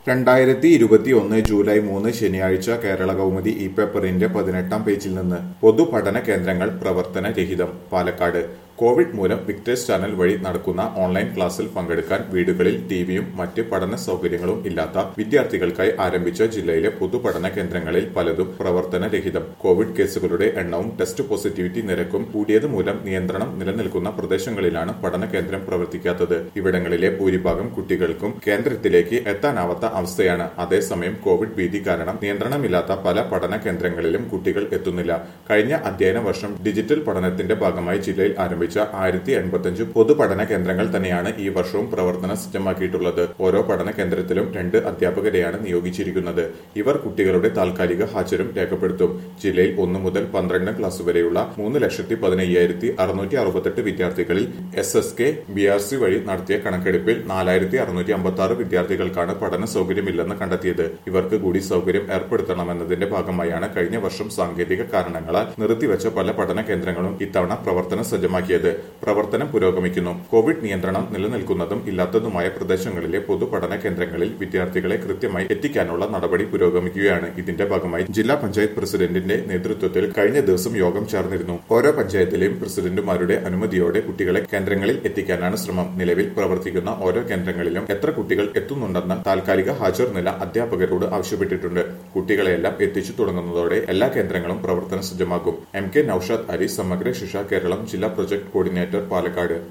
രണ്ടായിരത്തി ഇരുപത്തിയൊന്ന് ജൂലൈ മൂന്ന് ശനിയാഴ്ച കേരള കൗമുദി ഇ പേപ്പറിന്റെ പതിനെട്ടാം പേജിൽ നിന്ന് പൊതുപഠന കേന്ദ്രങ്ങൾ പ്രവർത്തനരഹിതം പാലക്കാട് കോവിഡ് മൂലം വിക്ടേഴ്സ് ചാനൽ വഴി നടക്കുന്ന ഓൺലൈൻ ക്ലാസ്സിൽ പങ്കെടുക്കാൻ വീടുകളിൽ ടിവിയും മറ്റ് പഠന സൗകര്യങ്ങളും ഇല്ലാത്ത വിദ്യാർത്ഥികൾക്കായി ആരംഭിച്ച ജില്ലയിലെ പൊതുപഠന കേന്ദ്രങ്ങളിൽ പലതും പ്രവർത്തനരഹിതം കോവിഡ് കേസുകളുടെ എണ്ണവും ടെസ്റ്റ് പോസിറ്റിവിറ്റി നിരക്കും കൂടിയത് മൂലം നിയന്ത്രണം നിലനിൽക്കുന്ന പ്രദേശങ്ങളിലാണ് പഠന കേന്ദ്രം പ്രവർത്തിക്കാത്തത് ഇവിടങ്ങളിലെ ഭൂരിഭാഗം കുട്ടികൾക്കും കേന്ദ്രത്തിലേക്ക് എത്താനാവാത്ത അവസ്ഥയാണ് അതേസമയം കോവിഡ് ഭീതി കാരണം നിയന്ത്രണമില്ലാത്ത പല പഠന കേന്ദ്രങ്ങളിലും കുട്ടികൾ എത്തുന്നില്ല കഴിഞ്ഞ അധ്യയന വർഷം ഡിജിറ്റൽ പഠനത്തിന്റെ ഭാഗമായി ജില്ലയിൽ ആരംഭിച്ച ആയിരത്തി എൺപത്തിയഞ്ച് പൊതുപഠന കേന്ദ്രങ്ങൾ തന്നെയാണ് ഈ വർഷവും പ്രവർത്തനം സജ്ജമാക്കിയിട്ടുള്ളത് ഓരോ പഠന കേന്ദ്രത്തിലും രണ്ട് അധ്യാപകരെയാണ് നിയോഗിച്ചിരിക്കുന്നത് ഇവർ കുട്ടികളുടെ താൽക്കാലിക ഹാജരും രേഖപ്പെടുത്തും ജില്ലയിൽ ഒന്നു മുതൽ പന്ത്രണ്ടാം ക്ലാസ് വരെയുള്ള മൂന്ന് ലക്ഷത്തി പതിനയ്യായിരത്തി അറുന്നൂറ്റി അറുപത്തെട്ട് വിദ്യാർത്ഥികളിൽ S S K B R C വഴി നടത്തിയ കണക്കെടുപ്പിൽ നാലായിരത്തി അറുന്നൂറ്റി അമ്പത്തി ആറ് വിദ്യാർത്ഥികൾക്കാണ് പഠന സൗകര്യമില്ലെന്ന് കണ്ടെത്തിയത് ഇവർക്ക് കൂടി സൗകര്യം ഏർപ്പെടുത്തണമെന്നതിന്റെ ഭാഗമായാണ് കഴിഞ്ഞ വർഷം സാങ്കേതിക കാരണങ്ങളാൽ നിർത്തിവെച്ച പല പഠന കേന്ദ്രങ്ങളും ഇത്തവണ പ്രവർത്തനം സജ്ജമാക്കിയത് പ്രവർത്തനം പുരോഗമിക്കുന്നു കോവിഡ് നിയന്ത്രണം നിലനിൽക്കുന്നതും ഇല്ലാത്തതുമായ പ്രദേശങ്ങളിലെ പൊതുപഠന കേന്ദ്രങ്ങളിൽ വിദ്യാർത്ഥികളെ കൃത്യമായി എത്തിക്കാനുള്ള നടപടി പുരോഗമിക്കുകയാണ് ഇതിന്റെ ഭാഗമായി ജില്ലാ പഞ്ചായത്ത് പ്രസിഡന്റിന്റെ നേതൃത്വത്തിൽ കഴിഞ്ഞ ദിവസം യോഗം ചേർന്നിരുന്നു ഓരോ പഞ്ചായത്തിലെയും പ്രസിഡന്റുമാരുടെ അനുമതിയോടെ കുട്ടികളെ കേന്ദ്രങ്ങളിൽ എത്തിക്കാനാണ് ശ്രമം നിലവിൽ പ്രവർത്തിക്കുന്ന ഓരോ കേന്ദ്രങ്ങളിലും എത്ര കുട്ടികൾ എത്തുന്നുണ്ടെന്ന താൽക്കാലിക ഹാജർ നില അധ്യാപകരോട് ആവശ്യപ്പെട്ടിട്ടുണ്ട് കുട്ടികളെയെല്ലാം എത്തിച്ചു തുടങ്ങുന്നതോടെ എല്ലാ കേന്ദ്രങ്ങളും പ്രവർത്തന സജ്ജമാകും എം കെ നൌഷാദ് അലി സമഗ്ര ശിക്ഷ കേരളം ജില്ലാ പ്രൊജക്ട് കോർഡിനേറ്റർ പാലക്കാട്